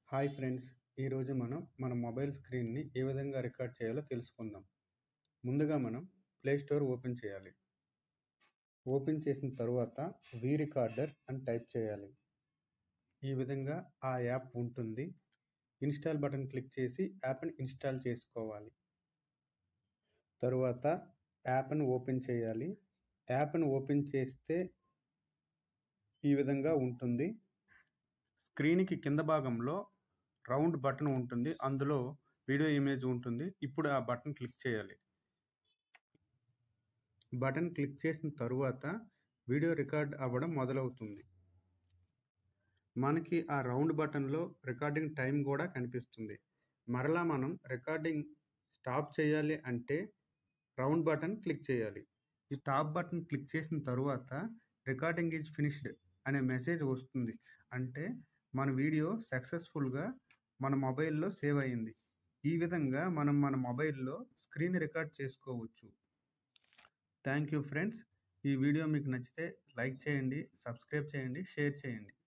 hi friends ఈరోజు మనం మన మొబైల్ స్క్రీన్ని ఏ విధంగా రికార్డ్ చేయాలో తెలుసుకుందాం ముందుగా మనం ప్లే స్టోర్ ఓపెన్ చేయాలి ఓపెన్ చేసిన తర్వాత వి రికార్డర్ అని టైప్ చేయాలి ఈ విధంగా ఆ యాప్ ఉంటుంది ఇన్స్టాల్ బటన్ క్లిక్ చేసి యాప్ని ఇన్స్టాల్ చేసుకోవాలి తరువాత యాప్ని ఓపెన్ చేయాలి యాప్ని ఓపెన్ చేస్తే ఈ విధంగా ఉంటుంది స్క్రీన్కి కింద భాగంలో రౌండ్ బటన్ ఉంటుంది అందులో వీడియో ఇమేజ్ ఉంటుంది ఇప్పుడు ఆ బటన్ క్లిక్ చేయాలి బటన్ క్లిక్ చేసిన తరువాత వీడియో రికార్డ్ అవ్వడం మొదలవుతుంది మనకి ఆ రౌండ్ బటన్లో రికార్డింగ్ టైం కూడా కనిపిస్తుంది మరలా మనం రికార్డింగ్ స్టాప్ చేయాలి అంటే రౌండ్ బటన్ క్లిక్ చేయాలి ఈ స్టాప్ బటన్ క్లిక్ చేసిన తరువాత రికార్డింగ్ ఈజ్ ఫినిష్డ్ అనే మెసేజ్ వస్తుంది అంటే మన వీడియో సక్సెస్ఫుల్గా మన మొబైల్లో సేవ్ అయింది ఈ విధంగా మనం మన మొబైల్లో స్క్రీన్ రికార్డ్ చేసుకోవచ్చు థ్యాంక్ యూ ఫ్రెండ్స్ ఈ వీడియో మీకు నచ్చితే లైక్ చేయండి సబ్స్క్రైబ్ చేయండి షేర్ చేయండి